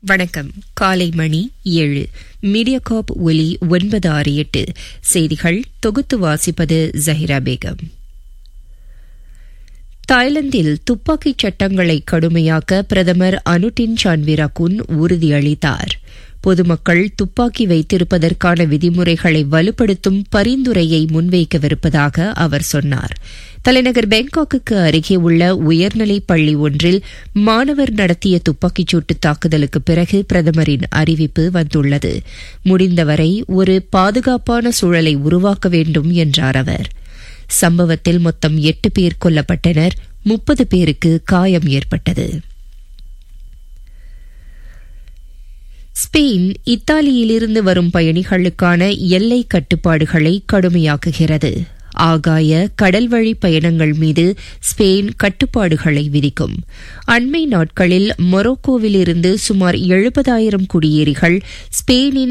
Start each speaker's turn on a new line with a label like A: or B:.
A: வணக்கம் காலை மணி ஏழு மீடியாகாப் ஒலி ஒன்பது ஆறு எட்டு செய்திகள் தொகுத்து வாசிப்பது ஜஹிரா பேகம் தாய்லாந்தில் துப்பாக்கிச் சட்டங்களை கடுமையாக்க பிரதமர் அனுட்டின் சான்விராகுன் உறுதியளித்தார் பொதுமக்கள் துப்பாக்கி வைத்திருப்பதற்கான விதிமுறைகளை வலுப்படுத்தும் பரிந்துரையை முன்வைக்கவிருப்பதாக அவர் சொன்னார் தலைநகர் பேங்காக்குக்கு அருகே உள்ள உயர்நிலைப் பள்ளி ஒன்றில் மாணவர் நடத்திய துப்பாக்கிச்சூட்டு தாக்குதலுக்கு பிறகு பிரதமரின் அறிவிப்பு வந்துள்ளது முடிந்தவரை ஒரு பாதுகாப்பான சூழலை உருவாக்க வேண்டும் என்றார் அவர் சம்பவத்தில் மொத்தம் எட்டு பேர் கொல்லப்பட்டனர் முப்பது பேருக்கு காயம் ஏற்பட்டது ஸ்பெயின் இத்தாலியிலிருந்து வரும் பயணிகளுக்கான எல்லை கட்டுப்பாடுகளை கடுமையாக்குகிறது ஆகாய கடல்வழி பயணங்கள் மீது ஸ்பெயின் கட்டுப்பாடுகளை விதிக்கும் அண்மை நாட்களில் மொரோக்கோவிலிருந்து சுமார் எழுபதாயிரம் குடியேறிகள் ஸ்பெயினின்